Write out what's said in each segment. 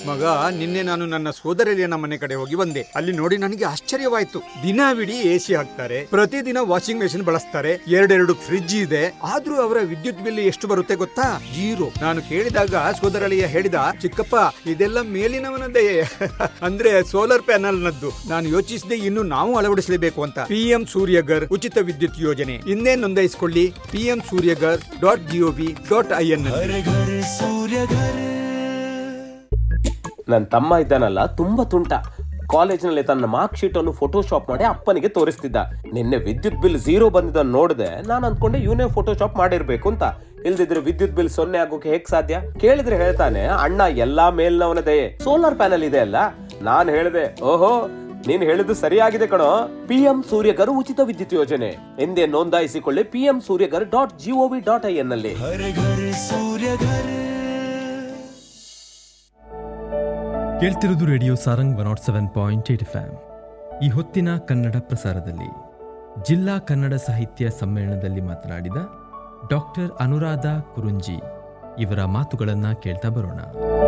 ಮಗ ನಿನ್ನೆ ನಾನು ನನ್ನ ಸೋದರಳಿಯನ ಮನೆ ಕಡೆ ಹೋಗಿ ಬಂದೆ ಅಲ್ಲಿ ನೋಡಿ ನನಗೆ ಆಶ್ಚರ್ಯವಾಯ್ತು ದಿನವಿಡೀ ಎ ಸಿ ಹಾಕ್ತಾರೆ ಪ್ರತಿದಿನ ವಾಷಿಂಗ್ ಮೆಷಿನ್ ಬಳಸ್ತಾರೆ ಎರಡೆರಡು ಫ್ರಿಡ್ಜ್ ಇದೆ ಆದ್ರೂ ಅವರ ವಿದ್ಯುತ್ ಬಿಲ್ ಎಷ್ಟು ಬರುತ್ತೆ ಗೊತ್ತಾ ಜೀರೋ ನಾನು ಕೇಳಿದಾಗ ಸೋದರಳಿಯ ಹೇಳಿದ ಚಿಕ್ಕಪ್ಪ ಇದೆಲ್ಲ ಮೇಲಿನವನದೇ ಅಂದ್ರೆ ಸೋಲಾರ್ ಪ್ಯಾನಲ್ ನದ್ದು ನಾನು ಯೋಚಿಸಿದೆ ಇನ್ನು ನಾವು ಅಳವಡಿಸಲೇಬೇಕು ಅಂತ ಪಿಎಂ ಸೂರ್ಯಗರ್ ಉಚಿತ ವಿದ್ಯುತ್ ಯೋಜನೆ ಇನ್ನೇ ನೋಂದಾಯಿಸಿಕೊಳ್ಳಿ PM Suryaghar dot G O V dot I N ನನ್ನ ತಮ್ಮ ಇದ್ದಾನಲ್ಲ ತುಂಬಾ ತುಂಟ ಕಾಲೇಜಿನಲ್ಲಿ ತನ್ನ ಮಾರ್ಕ್ ಶೀಟ್ ಅನ್ನು ಫೋಟೋಶಾಪ್ ಮಾಡಿ ಅಪ್ಪನಿಗೆ ತೋರಿಸ್ತಿದ್ದ ನಿನ್ನೆ ವಿದ್ಯುತ್ ಬಿಲ್ ಝೀರೋ ಬಂದಿದ್ದನ್ನು ನೋಡಿದೆ ನಾನು ಅನ್ಕೊಂಡೆ ಇವನೇ ಫೋಟೋಶಾಪ್ ಮಾಡಿರ್ಬೇಕು ಅಂತ ಇಲ್ದಿದ್ರೆ ವಿದ್ಯುತ್ ಬಿಲ್ ಸೊನ್ನೆ ಆಗೋಕೆ ಹೇಗ್ ಸಾಧ್ಯ ಕೇಳಿದ್ರೆ ಹೇಳ್ತಾನೆ ಅಣ್ಣ ಎಲ್ಲಾ ಮೇಲ್ನವನ ದಯೆ ಸೋಲಾರ್ ಪ್ಯಾನಲ್ ಇದೆ ಅಲ್ಲ ನಾನ್ ಹೇಳಿದೆ ಓಹೋ ನೀನ್ ಹೇಳಿದ್ದು ಸರಿಯಾಗಿದೆ ಕಣೋ ಪಿಎಂ ಸೂರ್ಯಗರ್ ಉಚಿತ ವಿದ್ಯುತ್ ಯೋಜನೆ ಎಂದೇ ನೋಂದಾಯಿಸಿಕೊಳ್ಳಿ PM Suryaghar dot G O V dot I N ನಲ್ಲಿ ಕೇಳ್ತಿರೋದು radio Sarang one naught seven point eight F ಈ ಹೊತ್ತಿನ ಕನ್ನಡ ಪ್ರಸಾರದಲ್ಲಿ ಜಿಲ್ಲಾ ಕನ್ನಡ ಸಾಹಿತ್ಯ ಸಮ್ಮೇಳನದಲ್ಲಿ ಮಾತನಾಡಿದ ಡಾಕ್ಟರ್ ಅನುರಾಧ ಕುರುಂಜಿ ಇವರ ಮಾತುಗಳನ್ನು ಕೇಳ್ತಾ ಬರೋಣ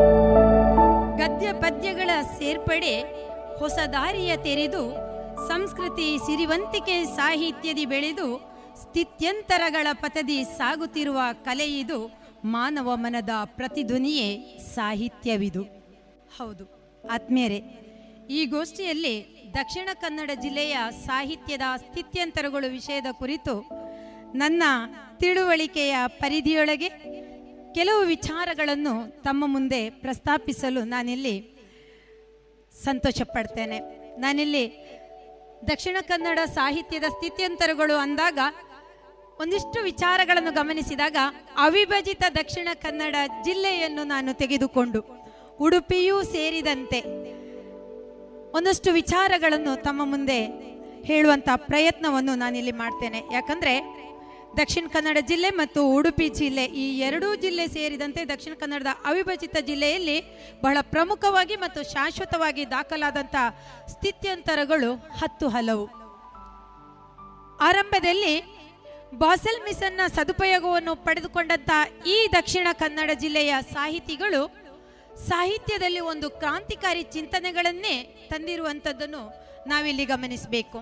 ಗದ್ಯ ಪದ್ಯಗಳ ಸೇರ್ಪಡೆ ಹೊಸ ದಾರಿಯ ತೆರೆದು ಸಂಸ್ಕೃತಿ ಸಿರಿವಂತಿಕೆ ಸಾಹಿತ್ಯದಿ ಬೆಳೆದು ಸ್ಥಿತ್ಯಂತರಗಳ ಪಥದಿ ಸಾಗುತ್ತಿರುವ ಕಲೆಯಿದು ಮಾನವ ಮನದ ಪ್ರತಿಧ್ವನಿಯೇ ಸಾಹಿತ್ಯವಿದು ಹೌದು ಆತ್ಮೇರೆ ಈ ಗೋಷ್ಠಿಯಲ್ಲಿ ದಕ್ಷಿಣ ಕನ್ನಡ ಜಿಲ್ಲೆಯ ಸಾಹಿತ್ಯದ ಸ್ಥಿತ್ಯಂತರಗಳು ವಿಷಯದ ಕುರಿತು ನನ್ನ ತಿಳುವಳಿಕೆಯ ಪರಿಧಿಯೊಳಗೆ ಕೆಲವು ವಿಚಾರಗಳನ್ನು ತಮ್ಮ ಮುಂದೆ ಪ್ರಸ್ತಾಪಿಸಲು ನಾನಿಲ್ಲಿ ಸಂತೋಷ ಪಡ್ತೇನೆ ನಾನಿಲ್ಲಿ ದಕ್ಷಿಣ ಕನ್ನಡ ಸಾಹಿತ್ಯದ ಸ್ಥಿತ್ಯಂತರಗಳು ಅಂದಾಗ ಒಂದಿಷ್ಟು ವಿಚಾರಗಳನ್ನು ಗಮನಿಸಿದಾಗ ಅವಿಭಜಿತ ದಕ್ಷಿಣ ಕನ್ನಡ ಜಿಲ್ಲೆಯನ್ನು ನಾನು ತೆಗೆದುಕೊಂಡು ಉಡುಪಿಯೂ ಸೇರಿದಂತೆ ಒಂದಷ್ಟು ವಿಚಾರಗಳನ್ನು ತಮ್ಮ ಮುಂದೆ ಹೇಳುವಂಥ ಪ್ರಯತ್ನವನ್ನು ನಾನಿಲ್ಲಿ ಮಾಡ್ತೇನೆ ಯಾಕಂದರೆ ದಕ್ಷಿಣ ಕನ್ನಡ ಜಿಲ್ಲೆ ಮತ್ತು ಉಡುಪಿ ಜಿಲ್ಲೆ ಈ ಎರಡೂ ಜಿಲ್ಲೆ ಸೇರಿದಂತೆ ದಕ್ಷಿಣ ಕನ್ನಡದ ಅವಿಭಜಿತ ಜಿಲ್ಲೆಯಲ್ಲಿ ಬಹಳ ಪ್ರಮುಖವಾಗಿ ಮತ್ತು ಶಾಶ್ವತವಾಗಿ ದಾಖಲಾದಂಥ ಸ್ಥಿತ್ಯಂತರಗಳು ಹತ್ತು ಹಲವು ಆರಂಭದಲ್ಲಿ ಬಾಸೆಲ್ ಮಿಸನ್ನ ಸದುಪಯೋಗವನ್ನು ಪಡೆದುಕೊಂಡಂಥ ಈ ದಕ್ಷಿಣ ಕನ್ನಡ ಜಿಲ್ಲೆಯ ಸಾಹಿತಿಗಳು ಸಾಹಿತ್ಯದಲ್ಲಿ ಒಂದು ಕ್ರಾಂತಿಕಾರಿ ಚಿಂತನೆಗಳನ್ನೇ ತಂದಿರುವಂಥದ್ದನ್ನು ನಾವಿಲ್ಲಿ ಗಮನಿಸಬೇಕು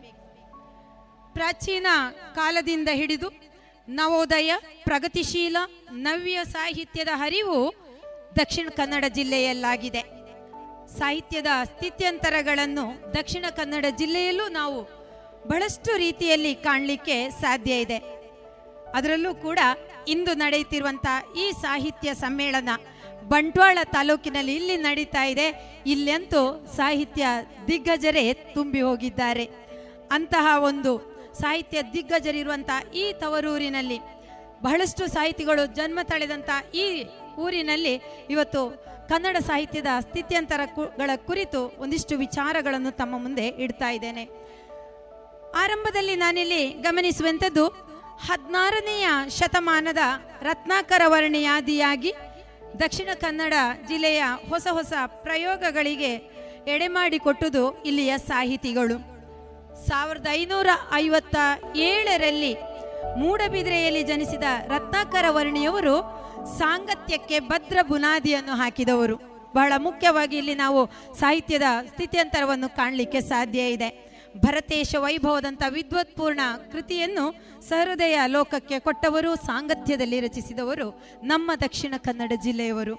ಪ್ರಾಚೀನ ಕಾಲದಿಂದ ಹಿಡಿದು ನವೋದಯ ಪ್ರಗತಿಶೀಲ ನವ್ಯ ಸಾಹಿತ್ಯದ ಹರಿವು ದಕ್ಷಿಣ ಕನ್ನಡ ಜಿಲ್ಲೆಯಲ್ಲಾಗಿದೆ ಸಾಹಿತ್ಯದ ಸ್ಥಿತ್ಯಂತರಗಳನ್ನು ದಕ್ಷಿಣ ಕನ್ನಡ ಜಿಲ್ಲೆಯಲ್ಲೂ ನಾವು ಬಹಳಷ್ಟು ರೀತಿಯಲ್ಲಿ ಕಾಣಲಿಕ್ಕೆ ಸಾಧ್ಯ ಇದೆ ಅದರಲ್ಲೂ ಕೂಡ ಇಂದು ನಡೆಯುತ್ತಿರುವಂಥ ಈ ಸಾಹಿತ್ಯ ಸಮ್ಮೇಳನ ಬಂಟ್ವಾಳ ತಾಲೂಕಿನಲ್ಲಿ ಇಲ್ಲಿ ನಡೀತಾ ಇದೆ ಇಲ್ಲಂತೂ ಸಾಹಿತ್ಯ ದಿಗ್ಗಜರೇ ತುಂಬಿ ಹೋಗಿದ್ದಾರೆ ಅಂತಹ ಒಂದು ಸಾಹಿತ್ಯ ದಿಗ್ಗಜರಿರುವಂಥ ಈ ತವರೂರಿನಲ್ಲಿ ಬಹಳಷ್ಟು ಸಾಹಿತಿಗಳು ಜನ್ಮ ತಳೆದಂಥ ಈ ಊರಿನಲ್ಲಿ ಇವತ್ತು ಕನ್ನಡ ಸಾಹಿತ್ಯದ ಸ್ಥಿತ್ಯಂತರಗಳ ಕುರಿತು ಒಂದಿಷ್ಟು ವಿಚಾರಗಳನ್ನು ತಮ್ಮ ಮುಂದೆ ಇಡ್ತಾ ಇದ್ದೇನೆ ಆರಂಭದಲ್ಲಿ ನಾನಿಲ್ಲಿ ಗಮನಿಸುವಂಥದ್ದು ಹದಿನಾರನೆಯ ಶತಮಾನದ ರತ್ನಾಕರ ವರ್ಣಿಯಾದಿಯಾಗಿ ದಕ್ಷಿಣ ಕನ್ನಡ ಜಿಲ್ಲೆಯ ಹೊಸ ಹೊಸ ಪ್ರಯೋಗಗಳಿಗೆ ಎಡೆಮಾಡಿಕೊಟ್ಟುದು ಇಲ್ಲಿಯ ಸಾಹಿತಿಗಳು ಸಾವಿರದ ಐನೂರ ಐವತ್ತ ಏಳರಲ್ಲಿ ಮೂಡಬಿದ್ರೆಯಲ್ಲಿ ಜನಿಸಿದ ರತ್ನಾಕರ ವರ್ಣಿಯವರು ಸಾಂಗತ್ಯಕ್ಕೆ ಭದ್ರ ಬುನಾದಿಯನ್ನು ಹಾಕಿದವರು ಬಹಳ ಮುಖ್ಯವಾಗಿ ಇಲ್ಲಿ ನಾವು ಸಾಹಿತ್ಯದ ಸ್ಥಿತ್ಯಂತರವನ್ನು ಕಾಣಲಿಕ್ಕೆ ಸಾಧ್ಯ ಇದೆ ಭರತೇಶ ವೈಭವದಂಥ ವಿದ್ವತ್ಪೂರ್ಣ ಕೃತಿಯನ್ನು ಸಹೃದಯ ಲೋಕಕ್ಕೆ ಕೊಟ್ಟವರು ಸಾಂಗತ್ಯದಲ್ಲಿ ರಚಿಸಿದವರು ನಮ್ಮ ದಕ್ಷಿಣ ಕನ್ನಡ ಜಿಲ್ಲೆಯವರು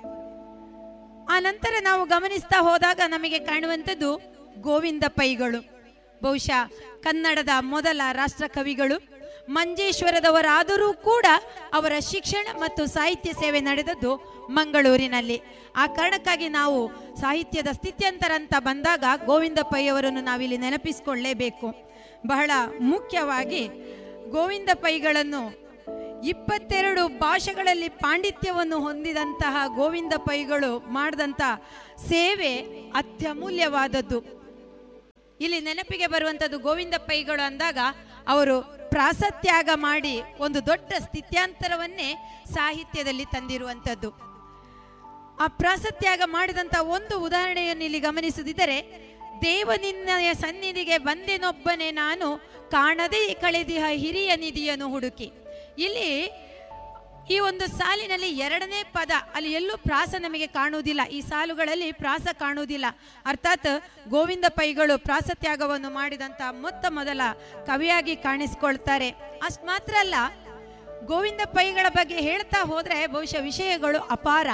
ಆ ನಂತರ ನಾವು ಗಮನಿಸ್ತಾ ಹೋದಾಗ ನಮಗೆ ಕಾಣುವಂಥದ್ದು ಗೋವಿಂದ ಪೈಗಳು ಬಹುಶಃ ಕನ್ನಡದ ಮೊದಲ ರಾಷ್ಟ್ರ ಕವಿಗಳು ಮಂಜೇಶ್ವರದವರಾದರೂ ಕೂಡ ಅವರ ಶಿಕ್ಷಣ ಮತ್ತು ಸಾಹಿತ್ಯ ಸೇವೆ ನಡೆದದ್ದು ಮಂಗಳೂರಿನಲ್ಲಿ ಆ ಕಾರಣಕ್ಕಾಗಿ ನಾವು ಸಾಹಿತ್ಯದ ಸ್ಥಿತ್ಯಂತರ ಅಂತ ಬಂದಾಗ ಗೋವಿಂದ ಪೈ ಅವರನ್ನು ನಾವಿಲ್ಲಿ ನೆನಪಿಸಿಕೊಳ್ಳಲೇಬೇಕು ಬಹಳ ಮುಖ್ಯವಾಗಿ ಗೋವಿಂದ ಪೈಗಳನ್ನು ಇಪ್ಪತ್ತೆರಡು ಭಾಷೆಗಳಲ್ಲಿ ಪಾಂಡಿತ್ಯವನ್ನು ಹೊಂದಿದಂತಹ ಗೋವಿಂದ ಪೈಗಳು ಮಾಡಿದಂಥ ಸೇವೆ ಅತ್ಯಮೂಲ್ಯವಾದದ್ದು ಇಲ್ಲಿ ನೆನಪಿಗೆ ಬರುವಂಥದ್ದು ಗೋವಿಂದ ಪೈಗಳು ಅಂದಾಗ ಅವರು ಪ್ರಾಸತ್ಯಾಗ ಮಾಡಿ ಒಂದು ದೊಡ್ಡ ಸ್ಥಿತ್ಯಾಂತರವನ್ನೇ ಸಾಹಿತ್ಯದಲ್ಲಿ ತಂದಿರುವಂಥದ್ದು ಆ ಪ್ರಾಸತ್ಯಾಗ ಮಾಡಿದಂಥ ಒಂದು ಉದಾಹರಣೆಯನ್ನು ಇಲ್ಲಿ ಗಮನಿಸುತ್ತಿದ್ದರೆ ದೇವನಿನ್ನಯ ಸನ್ನಿಧಿಗೆ ಬಂದೆನೊಬ್ಬನೇ ನಾನು ಕಾಣದೇ ಕಳೆದಿಹ ಹಿರಿಯ ನಿಧಿಯನ್ನು ಹುಡುಕಿ ಇಲ್ಲಿ ಈ ಒಂದು ಸಾಲಿನಲ್ಲಿ ಎರಡನೇ ಪದ ಅಲ್ಲಿ ಎಲ್ಲೂ ಪ್ರಾಸ ನಮಗೆ ಕಾಣುವುದಿಲ್ಲ ಈ ಸಾಲುಗಳಲ್ಲಿ ಪ್ರಾಸ ಕಾಣುವುದಿಲ್ಲ ಅರ್ಥಾತ್ ಗೋವಿಂದ ಪೈಗಳು ಪ್ರಾಸತ್ಯಾಗವನ್ನು ಮಾಡಿದಂಥ ಮೊತ್ತ ಮೊದಲ ಕವಿಯಾಗಿ ಕಾಣಿಸ್ಕೊಳ್ತಾರೆ ಅಷ್ಟು ಮಾತ್ರ ಅಲ್ಲ ಗೋವಿಂದ ಪೈಗಳ ಬಗ್ಗೆ ಹೇಳ್ತಾ ಹೋದ್ರೆ ಬಹುಶಃ ವಿಷಯಗಳು ಅಪಾರ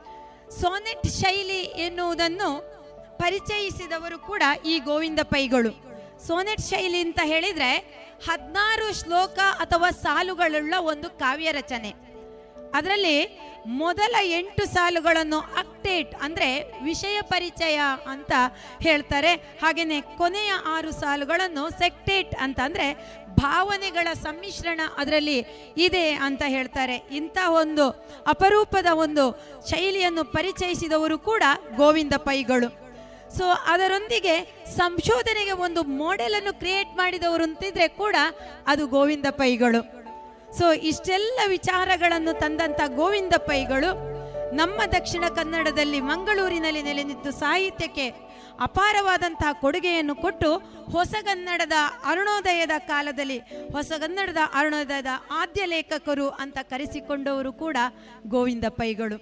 ಸೋನೆಟ್ ಶೈಲಿ ಎನ್ನುವುದನ್ನು ಪರಿಚಯಿಸಿದವರು ಕೂಡ ಈ ಗೋವಿಂದ ಪೈಗಳು ಸೋನೆಟ್ ಶೈಲಿ ಅಂತ ಹೇಳಿದ್ರೆ ಹದಿನಾರು ಶ್ಲೋಕ ಅಥವಾ ಸಾಲುಗಳುಳ್ಳ ಒಂದು ಕಾವ್ಯ ರಚನೆ ಅದರಲ್ಲಿ ಮೊದಲ ಎಂಟು ಸಾಲುಗಳನ್ನು ಅಕ್ಟೇಟ್ ಅಂದ್ರೆ ವಿಷಯ ಪರಿಚಯ ಅಂತ ಹೇಳ್ತಾರೆ ಹಾಗೆಯೇ ಕೊನೆಯ ಆರು ಸಾಲುಗಳನ್ನು ಸೆಕ್ಟೇಟ್ ಅಂತ ಅಂದ್ರೆ ಭಾವನೆಗಳ ಸಮ್ಮಿಶ್ರಣ ಅದರಲ್ಲಿ ಇದೆ ಅಂತ ಹೇಳ್ತಾರೆ ಇಂಥ ಒಂದು ಅಪರೂಪದ ಒಂದು ಶೈಲಿಯನ್ನು ಪರಿಚಯಿಸಿದವರು ಕೂಡ ಗೋವಿಂದ ಪೈಗಳು ಸೊ ಅದರೊಂದಿಗೆ ಸಂಶೋಧನೆಗೆ ಒಂದು ಮಾಡೆಲ್ ಅನ್ನು ಕ್ರಿಯೇಟ್ ಮಾಡಿದವರು ಅಂತಿದ್ರೆ ಕೂಡ ಅದು ಗೋವಿಂದ ಪೈಗಳು ಸೊ ಇಷ್ಟೆಲ್ಲ ವಿಚಾರಗಳನ್ನು ತಂದಂತ ಗೋವಿಂದ ಪೈಗಳು ನಮ್ಮ ದಕ್ಷಿಣ ಕನ್ನಡದಲ್ಲಿ ಮಂಗಳೂರಿನಲ್ಲಿ ನೆಲೆ ನಿಂತು ಸಾಹಿತ್ಯಕ್ಕೆ ಅಪಾರವಾದಂತಹ ಕೊಡುಗೆಯನ್ನು ಕೊಟ್ಟು ಹೊಸಗನ್ನಡದ ಅರುಣೋದಯದ ಕಾಲದಲ್ಲಿ ಹೊಸಗನ್ನಡದ ಅರುಣೋದಯದ ಆದ್ಯ ಲೇಖಕರು ಅಂತ ಕರೆಸಿಕೊಂಡವರು ಕೂಡ ಗೋವಿಂದ ಪೈಗಳು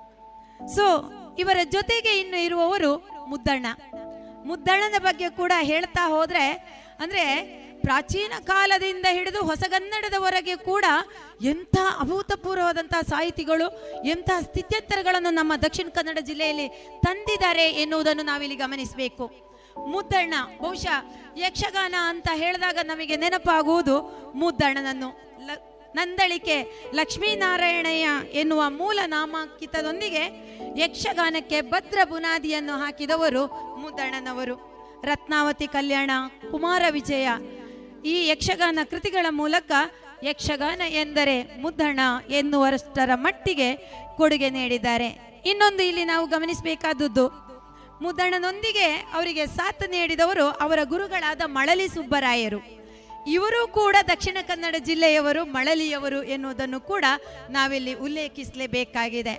ಸೊ ಇವರ ಜೊತೆಗೆ ಇನ್ನು ಇರುವವರು ಮುದ್ದಣ್ಣ ಮುದ್ದಣ್ಣನ ಬಗ್ಗೆ ಕೂಡ ಹೇಳ್ತಾ ಹೋದ್ರೆ ಅಂದ್ರೆ ಪ್ರಾಚೀನ ಕಾಲದಿಂದ ಹಿಡಿದು ಹೊಸಗನ್ನಡದವರೆಗೆ ಕೂಡ ಎಂಥ ಅಭೂತಪೂರ್ವವಾದಂತಹ ಸಾಹಿತಿಗಳು ಎಂಥ ಸ್ಥಿತ್ಯಂತರಗಳನ್ನು ನಮ್ಮ ದಕ್ಷಿಣ ಕನ್ನಡ ಜಿಲ್ಲೆಯಲ್ಲಿ ತಂದಿದ್ದಾರೆ ಎನ್ನುವುದನ್ನು ನಾವಿಲ್ಲಿ ಗಮನಿಸಬೇಕು ಮುದ್ದಣ್ಣ ಬಹುಶಃ ಯಕ್ಷಗಾನ ಅಂತ ಹೇಳಿದಾಗ ನಮಗೆ ನೆನಪಾಗುವುದು ಮುದ್ದಣ್ಣನನ್ನು ಲ- ನಂದಳಿಕೆ ಲಕ್ಷ್ಮೀನಾರಾಯಣಯ್ಯ ಎನ್ನುವ ಮೂಲ ನಾಮಾಂಕಿತದೊಂದಿಗೆ ಯಕ್ಷಗಾನಕ್ಕೆ ಭದ್ರ ಬುನಾದಿಯನ್ನು ಹಾಕಿದವರು ಮುದ್ದಣ್ಣನವರು ರತ್ನಾವತಿ ಕಲ್ಯಾಣ ಕುಮಾರ ವಿಜಯ ಈ ಯಕ್ಷಗಾನ ಕೃತಿಗಳ ಮೂಲಕ ಯಕ್ಷಗಾನ ಎಂದರೆ ಮುದ್ದಣ್ಣ ಎನ್ನುವಷ್ಟರ ಮಟ್ಟಿಗೆ ಕೊಡುಗೆ ನೀಡಿದ್ದಾರೆ ಇನ್ನೊಂದು ಇಲ್ಲಿ ನಾವು ಗಮನಿಸಬೇಕಾದದ್ದು ಮುದ್ದಣ್ಣನೊಂದಿಗೆ ಅವರಿಗೆ ಸಾಥ್ ನೀಡಿದವರು ಅವರ ಗುರುಗಳಾದ ಮಳಲಿ ಸುಬ್ಬರಾಯರು ಇವರು ಕೂಡ ದಕ್ಷಿಣ ಕನ್ನಡ ಜಿಲ್ಲೆಯವರು ಮಳಲಿಯವರು ಎನ್ನುವುದನ್ನು ಕೂಡ ನಾವಿಲ್ಲಿ ಉಲ್ಲೇಖಿಸಲೇಬೇಕಾಗಿದೆ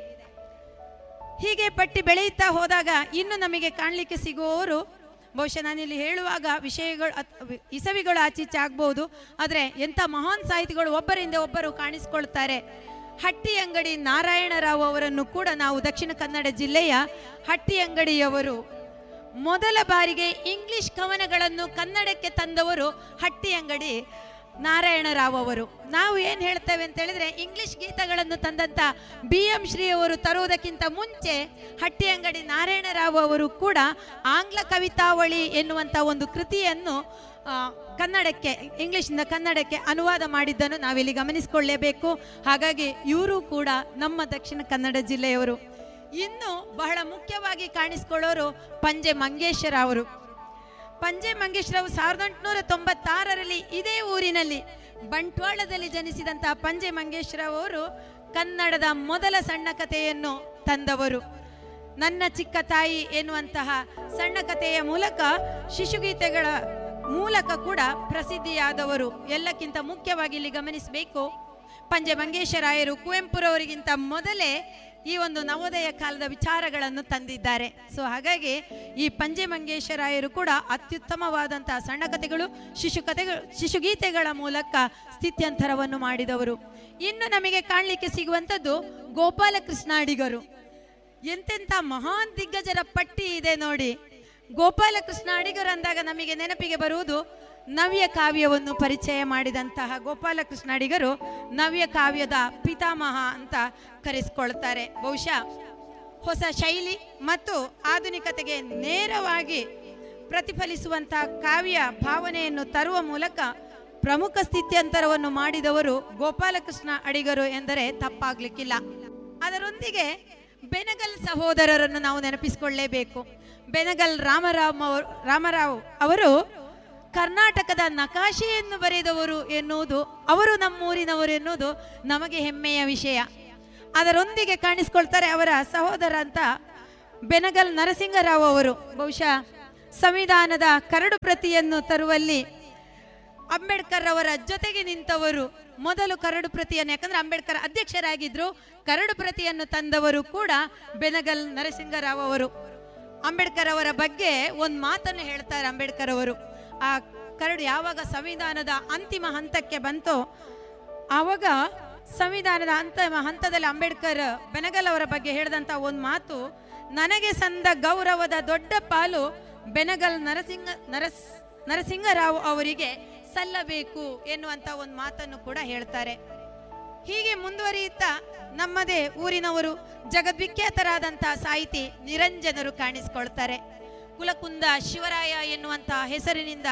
ಹೀಗೆ ಪಟ್ಟಿ ಬೆಳೆಯುತ್ತಾ ಹೋದಾಗ ಇನ್ನು ನಮಗೆ ಕಾಣಲಿಕ್ಕೆ ಸಿಗುವವರು ಬಹುಶಃ ನಾನಿಲ್ಲಿ ಹೇಳುವಾಗ ವಿಷಯಗಳು ಅತ್- ಇಸವಿಗಳು ಆಚೀಚೆ ಆಗ್ಬೋದು ಆದರೆ ಎಂಥ ಮಹಾನ್ ಸಾಹಿತಿಗಳು ಒಬ್ಬರಿಂದ ಒಬ್ಬರು ಕಾಣಿಸ್ಕೊಳ್ತಾರೆ ಹಟ್ಟಿ ಅಂಗಡಿ ನಾರಾಯಣರಾವ್ ಅವರನ್ನು ಕೂಡ ನಾವು ದಕ್ಷಿಣ ಕನ್ನಡ ಜಿಲ್ಲೆಯ ಹಟ್ಟಿ ಅಂಗಡಿಯವರು ಮೊದಲ ಬಾರಿಗೆ ಇಂಗ್ಲಿಷ್ ಕವನಗಳನ್ನು ಕನ್ನಡಕ್ಕೆ ತಂದವರು ಹಟ್ಟಿ ಅಂಗಡಿ ನಾರಾಯಣರಾವ್ ಅವರು ನಾವು ಏನು ಹೇಳ್ತೇವೆ ಅಂತ ಹೇಳಿದ್ರೆ ಇಂಗ್ಲಿಷ್ ಗೀತಗಳನ್ನು ತಂದಂತ ಬಿ ಎಂ ಶ್ರೀ ಅವರು ತರುವುದಕ್ಕಿಂತ ಮುಂಚೆ ಹಟ್ಟಿ ಅಂಗಡಿ ನಾರಾಯಣರಾವ್ ಅವರು ಕೂಡ ಆಂಗ್ಲ ಕವಿತಾವಳಿ ಎನ್ನುವಂಥ ಒಂದು ಕೃತಿಯನ್ನು ಆ, ಕನ್ನಡಕ್ಕೆ ಇಂಗ್ಲಿಷ್ನಿಂದ ಕನ್ನಡಕ್ಕೆ ಅನುವಾದ ಮಾಡಿದ್ದನ್ನು ನಾವಿಲ್ಲಿ ಗಮನಿಸಿಕೊಳ್ಳಲೇಬೇಕು ಹಾಗಾಗಿ ಇವರು ಕೂಡ ನಮ್ಮ ದಕ್ಷಿಣ ಕನ್ನಡ ಜಿಲ್ಲೆಯವರು ಇನ್ನು ಬಹಳ ಮುಖ್ಯವಾಗಿ ಕಾಣಿಸ್ಕೊಳ್ಳೋರು ಪಂಜೆ ಮಂಗೇಶ್ವರ ಅವರು ಪಂಜೆ ಮಂಗೇಶ್ವರವು ಸಾವಿರದ ಎಂಟುನೂರ ತೊಂಬತ್ತಾರರಲ್ಲಿ ಇದೇ ಊರಿನಲ್ಲಿ ಬಂಟ್ವಾಳದಲ್ಲಿ ಜನಿಸಿದಂತಹ ಪಂಜೆ ಮಂಗೇಶ್ವರವ್ ಅವರು ಕನ್ನಡದ ಮೊದಲ ಸಣ್ಣ ಕಥೆಯನ್ನು ತಂದವರು ನನ್ನ ಚಿಕ್ಕ ತಾಯಿ ಎನ್ನುವಂತಹ ಸಣ್ಣ ಕಥೆಯ ಮೂಲಕ ಶಿಶುಗೀತೆಗಳ ಮೂಲಕ ಕೂಡ ಪ್ರಸಿದ್ಧಿಯಾದವರು ಎಲ್ಲಕ್ಕಿಂತ ಮುಖ್ಯವಾಗಿ ಇಲ್ಲಿ ಗಮನಿಸಬೇಕು ಪಂಜೆ ಮಂಗೇಶರಾಯರು ಕುವೆಂಪುರವರಿಗಿಂತ ಮೊದಲೇ ಈ ಒಂದು ನವೋದಯ ಕಾಲದ ವಿಚಾರಗಳನ್ನು ತಂದಿದ್ದಾರೆ ಸೊ ಹಾಗಾಗಿ ಈ ಪಂಜೆ ಮಂಗೇಶರಾಯರು ಕೂಡ ಅತ್ಯುತ್ತಮವಾದಂತಹ ಸಣ್ಣ ಕಥೆಗಳು ಶಿಶು ಕಥೆಗಳು ಶಿಶುಗೀತೆಗಳ ಮೂಲಕ ಸ್ಥಿತ್ಯಂತರವನ್ನು ಮಾಡಿದವರು ಇನ್ನು ನಮಗೆ ಕಾಣಲಿಕ್ಕೆ ಸಿಗುವಂಥದ್ದು ಗೋಪಾಲಕೃಷ್ಣ ಅಡಿಗರು ಎಂತೆಂಥ ಮಹಾನ್ ದಿಗ್ಗಜರ ಪಟ್ಟಿ ಇದೆ ನೋಡಿ ಗೋಪಾಲಕೃಷ್ಣ ಅಡಿಗರು ಅಂದಾಗ ನಮಗೆ ನೆನಪಿಗೆ ಬರುವುದು ನವ್ಯ ಕಾವ್ಯವನ್ನು ಪರಿಚಯ ಮಾಡಿದಂತಹ ಗೋಪಾಲಕೃಷ್ಣ ಅಡಿಗರು ನವ್ಯ ಕಾವ್ಯದ ಪಿತಾಮಹ ಅಂತ ಕರೆಸಿಕೊಳ್ತಾರೆ ಬಹುಶಃ ಹೊಸ ಶೈಲಿ ಮತ್ತು ಆಧುನಿಕತೆಗೆ ನೇರವಾಗಿ ಪ್ರತಿಫಲಿಸುವಂತಹ ಕಾವ್ಯ ಭಾವನೆಯನ್ನು ತರುವ ಮೂಲಕ ಪ್ರಮುಖ ಸ್ಥಿತ್ಯಂತರವನ್ನು ಮಾಡಿದವರು ಗೋಪಾಲಕೃಷ್ಣ ಅಡಿಗರು ಎಂದರೆ ತಪ್ಪಾಗ್ಲಿಕ್ಕಿಲ್ಲ ಅದರೊಂದಿಗೆ ಬೆನಗಲ್ ಸಹೋದರರನ್ನು ನಾವು ನೆನಪಿಸಿಕೊಳ್ಳಲೇಬೇಕು ಬೆನಗಲ್ ರಾಮರಾವ್ ಅವರು ರಾಮರಾವ್ ಅವರು ಕರ್ನಾಟಕದ ನಕಾಶೆಯನ್ನು ಬರೆದವರು ಎನ್ನುವುದು ಅವರು ನಮ್ಮೂರಿನವರು ಎನ್ನುವುದು ನಮಗೆ ಹೆಮ್ಮೆಯ ವಿಷಯ ಅದರೊಂದಿಗೆ ಕಾಣಿಸ್ಕೊಳ್ತಾರೆ ಅವರ ಸಹೋದರ ಅಂತ ಬೆನಗಲ್ ನರಸಿಂಗರಾವ್ ಅವರು ಬಹುಶಃ ಸಂವಿಧಾನದ ಕರಡು ಪ್ರತಿಯನ್ನು ತರುವಲ್ಲಿ ಅಂಬೇಡ್ಕರ್ ಅವರ ಜೊತೆಗೆ ನಿಂತವರು ಮೊದಲು ಕರಡು ಪ್ರತಿಯನ್ನು ಯಾಕಂದ್ರೆ ಅಂಬೇಡ್ಕರ್ ಅಧ್ಯಕ್ಷರಾಗಿದ್ರು ಕರಡು ಪ್ರತಿಯನ್ನು ತಂದವರು ಕೂಡ ಬೆನಗಲ್ ನರಸಿಂಗರಾವ್ ಅವರು ಅಂಬೇಡ್ಕರ್ ಅವರ ಬಗ್ಗೆ ಒಂದು ಮಾತನ್ನು ಹೇಳ್ತಾರೆ ಅಂಬೇಡ್ಕರ್ ಅವರು ಆ ಕರಡು ಯಾವಾಗ ಸಂವಿಧಾನದ ಅಂತಿಮ ಹಂತಕ್ಕೆ ಬಂತೋ ಆವಾಗ ಸಂವಿಧಾನದ ಅಂತಿಮ ಹಂತದಲ್ಲಿ ಅಂಬೇಡ್ಕರ್ ಬೆನಗಲ್ ಅವರ ಬಗ್ಗೆ ಹೇಳಿದಂತ ಒಂದು ಮಾತು ನನಗೆ ಸಂದ ಗೌರವದ ದೊಡ್ಡ ಪಾಲು ಬೆನಗಲ್ ನರಸಿಂಹ ನರಸ್ ನರಸಿಂಹರಾವ್ ಅವರಿಗೆ ಸಲ್ಲಬೇಕು ಎನ್ನುವಂತ ಒಂದು ಮಾತನ್ನು ಕೂಡ ಹೇಳ್ತಾರೆ ಹೀಗೆ ಮುಂದುವರಿಯುತ್ತಾ ನಮ್ಮದೇ ಊರಿನವರು ಜಗದ್ವಿಖ್ಯಾತರಾದಂತಹ ಸಾಹಿತಿ ನಿರಂಜನರು ಕಾಣಿಸಿಕೊಳ್ತಾರೆ ಕುಲಕುಂದ ಶಿವರಾಯ ಎನ್ನುವಂತಹ ಹೆಸರಿನಿಂದ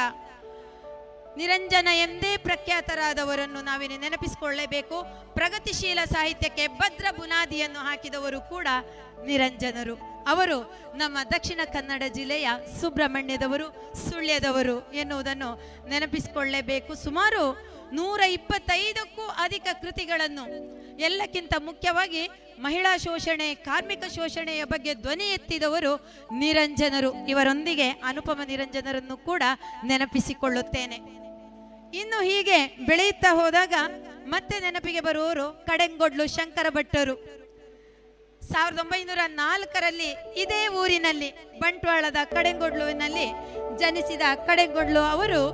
ನಿರಂಜನ ಎಂದೇ ಪ್ರಖ್ಯಾತರಾದವರನ್ನು ನಾವಿಲ್ಲಿ ನೆನಪಿಸಿಕೊಳ್ಳಲೇಬೇಕು ಪ್ರಗತಿಶೀಲ ಸಾಹಿತ್ಯಕ್ಕೆ ಭದ್ರ ಬುನಾದಿಯನ್ನು ಹಾಕಿದವರು ಕೂಡ ನಿರಂಜನರು ಅವರು ನಮ್ಮ ದಕ್ಷಿಣ ಕನ್ನಡ ಜಿಲ್ಲೆಯ ಸುಬ್ರಹ್ಮಣ್ಯದವರು ಸುಳ್ಯದವರು ಎನ್ನುವುದನ್ನು ನೆನಪಿಸಿಕೊಳ್ಳಲೇಬೇಕು ಸುಮಾರು ನೂರ ಇಪ್ಪತ್ತೈದಕ್ಕೂ ಅಧಿಕ ಕೃತಿಗಳನ್ನು ಎಲ್ಲಕ್ಕಿಂತ ಮುಖ್ಯವಾಗಿ ಮಹಿಳಾ ಶೋಷಣೆ ಕಾರ್ಮಿಕ ಶೋಷಣೆಯ ಬಗ್ಗೆ ಧ್ವನಿ ಎತ್ತಿದವರು ನಿರಂಜನರು ಇವರೊಂದಿಗೆ ಅನುಪಮ ನಿರಂಜನರನ್ನು ಕೂಡ ನೆನಪಿಸಿಕೊಳ್ಳುತ್ತೇನೆ ಇನ್ನು ಹೀಗೆ ಬೆಳೆಯುತ್ತಾ ಹೋದಾಗ ಮತ್ತೆ ನೆನಪಿಗೆ ಬರುವವರು ಕಡೆಂಗೊಡ್ಲು ಶಂಕರ ಭಟ್ಟರು ಸಾವಿರದ ಒಂಬೈನೂರ ನಾಲ್ಕರಲ್ಲಿ ಇದೇ ಊರಿನಲ್ಲಿ ಬಂಟ್ವಾಳದ ಕಡೆಂಗೊಡ್ಲುವಿನಲ್ಲಿ ಜನಿಸಿದ ಕಡೆಂಗೊಡ್ಲು ಅವರು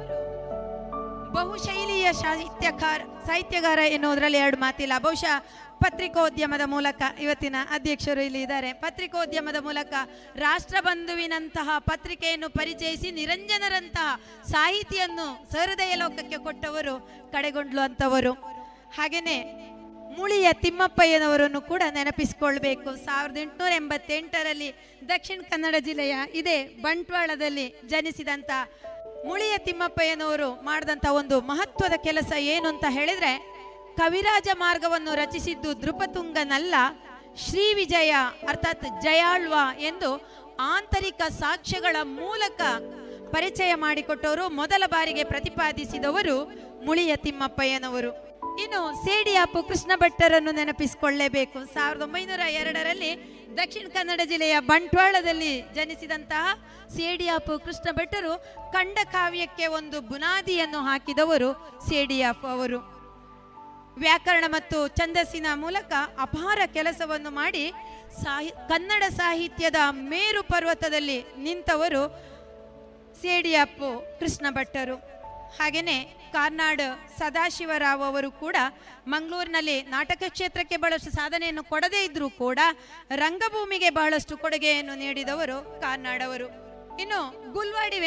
ಬಹುಶೈಲಿಯ ಸಾಹಿತ್ಯಕಾರ ಸಾಹಿತ್ಯಗಾರ ಎನ್ನುವುದರಲ್ಲಿ ಎರಡು ಮಾತಿಲ್ಲ ಬಹುಶಃ ಪತ್ರಿಕೋದ್ಯಮದ ಮೂಲಕ ಇವತ್ತಿನ ಅಧ್ಯಕ್ಷರು ಇಲ್ಲಿ ಇದ್ದಾರೆ ಪತ್ರಿಕೋದ್ಯಮದ ಮೂಲಕ ರಾಷ್ಟ್ರಬಂಧುವಿನಂತಹ ಪತ್ರಿಕೆಯನ್ನು ಪರಿಚಯಿಸಿ ನಿರಂಜನರಂತಹ ಸಾಹಿತಿಯನ್ನು ಸಹೃದಯ ಲೋಕಕ್ಕೆ ಕೊಟ್ಟವರು ಕಡೆಗೊಂಡ್ಲು ಅಂತವರು ಹಾಗೇನೆ ಮುಳಿಯ ತಿಮ್ಮಪ್ಪಯ್ಯನವರನ್ನು ಕೂಡ ನೆನಪಿಸಿಕೊಳ್ಬೇಕು ಸಾವಿರದ ಎಂಟುನೂರ ಎಂಬತ್ತೆಂಟರಲ್ಲಿ ದಕ್ಷಿಣ ಕನ್ನಡ ಜಿಲ್ಲೆಯ ಇದೇ ಬಂಟ್ವಾಳದಲ್ಲಿ ಜನಿಸಿದಂತ ಮುಳಿಯ ತಿಮ್ಮಪ್ಪಯ್ಯನವರು ಮಾಡಿದಂಥ ಒಂದು ಮಹತ್ವದ ಕೆಲಸ ಏನು ಅಂತ ಹೇಳಿದ್ರೆ ಕವಿರಾಜ ಮಾರ್ಗವನ್ನು ರಚಿಸಿದ್ದು ದೃಪತುಂಗನಲ್ಲ ಶ್ರೀ ವಿಜಯ ಅರ್ಥಾತ್ ಜಯಾಳ್ವ ಎಂದು ಆಂತರಿಕ ಸಾಕ್ಷ್ಯಗಳ ಮೂಲಕ ಪರಿಚಯ ಮಾಡಿಕೊಟ್ಟವರು ಮೊದಲ ಬಾರಿಗೆ ಪ್ರತಿಪಾದಿಸಿದವರು ಮುಳಿಯ ತಿಮ್ಮಪ್ಪಯ್ಯನವರು ಇನ್ನು ಸೇಡಿಯಾಪು ಕೃಷ್ಣ ಭಟ್ಟರನ್ನು ನೆನಪಿಸಿಕೊಳ್ಳಲೇಬೇಕು ಸಾವಿರದ ಒಂಬೈನೂರ ಎರಡರಲ್ಲಿ ದಕ್ಷಿಣ ಕನ್ನಡ ಜಿಲ್ಲೆಯ ಬಂಟ್ವಾಳದಲ್ಲಿ ಜನಿಸಿದಂತಹ ಸೇಡಿಯಾಪು ಕೃಷ್ಣ ಭಟ್ಟರು ಕಂಡ ಕಾವ್ಯಕ್ಕೆ ಒಂದು ಬುನಾದಿಯನ್ನು ಹಾಕಿದವರು ಸೇಡಿಯಾಪು ಅವರು ವ್ಯಾಕರಣ ಮತ್ತು ಛಂದಸ್ಸಿನ ಮೂಲಕ ಅಪಾರ ಕೆಲಸವನ್ನು ಮಾಡಿ ಸಾಹಿ ಕನ್ನಡ ಸಾಹಿತ್ಯದ ಮೇರು ಪರ್ವತದಲ್ಲಿ ನಿಂತವರು ಸೇಡಿಯಪ್ಪು ಕೃಷ್ಣ ಭಟ್ಟರು ಹಾಗೆಯೇ ಕಾರ್ನಾಡ್ ಸದಾಶಿವರಾವ್ ಅವರು ಕೂಡ ಮಂಗಳೂರಿನಲ್ಲಿ ನಾಟಕ ಕ್ಷೇತ್ರಕ್ಕೆ ಬಹಳಷ್ಟು ಸಾಧನೆಯನ್ನು ಕೊಡದೇ ಇದ್ರೂ ಕೂಡ ರಂಗಭೂಮಿಗೆ ಬಹಳಷ್ಟು ಕೊಡುಗೆಯನ್ನು ನೀಡಿದವರು ಕಾರ್ನಾಡ್ ಅವರು ಇನ್ನು ಗುಲ್ವಾಡಿ